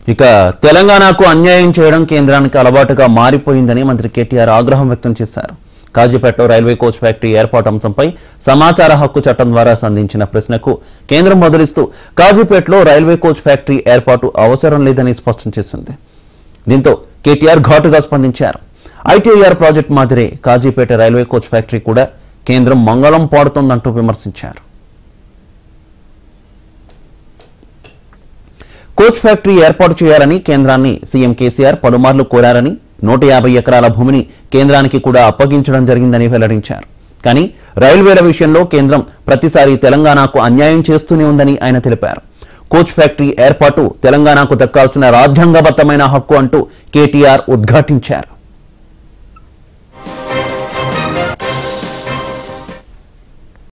ఇక తెలంగాణకు అన్యాయం చేయడం కేంద్రానికి అలవాటుగా మారిపోయిందని మంత్రి కేటీఆర్ ఆగ్రహం వ్యక్తం చేశారు కాజీపేటలో రైల్వే కోచ్ ఫ్యాక్టరీ ఏర్పాటు అంశంపై సమాచార హక్కు చట్టం ద్వారా సంధించిన ప్రశ్నకు కేంద్రం బదులిస్తూ కాజీపేటలో రైల్వే కోచ్ ఫ్యాక్టరీ ఏర్పాటు అవసరం లేదని స్పష్టం చేసింది దీంతో కేటీఆర్ ఘాటుగా స్పందించారు ఐటీఐఆర్ ప్రాజెక్ట్ మాదిరే కాజీపేట రైల్వే కోచ్ ఫ్యాక్టరీ కూడా కేంద్రం మంగళం పాడుతోందంటూ విమర్శించారు కోచ్ ఫ్యాక్టరీ ఏర్పాటు చేయాలని కేంద్రాన్ని సీఎం కేసీఆర్ పలుమార్లు కోరారని నూట యాభై ఎకరాల భూమిని కేంద్రానికి కూడా అప్పగించడం జరిగిందని వెల్లడించారు కానీ రైల్వేల విషయంలో కేంద్రం ప్రతిసారి తెలంగాణకు అన్యాయం చేస్తూనే ఉందని ఆయన తెలిపారు కోచ్ ఫ్యాక్టరీ ఏర్పాటు తెలంగాణకు దక్కాల్సిన రాజ్యాంగబద్ధమైన హక్కు అంటూ కేటీఆర్ ఉద్ఘాటించారు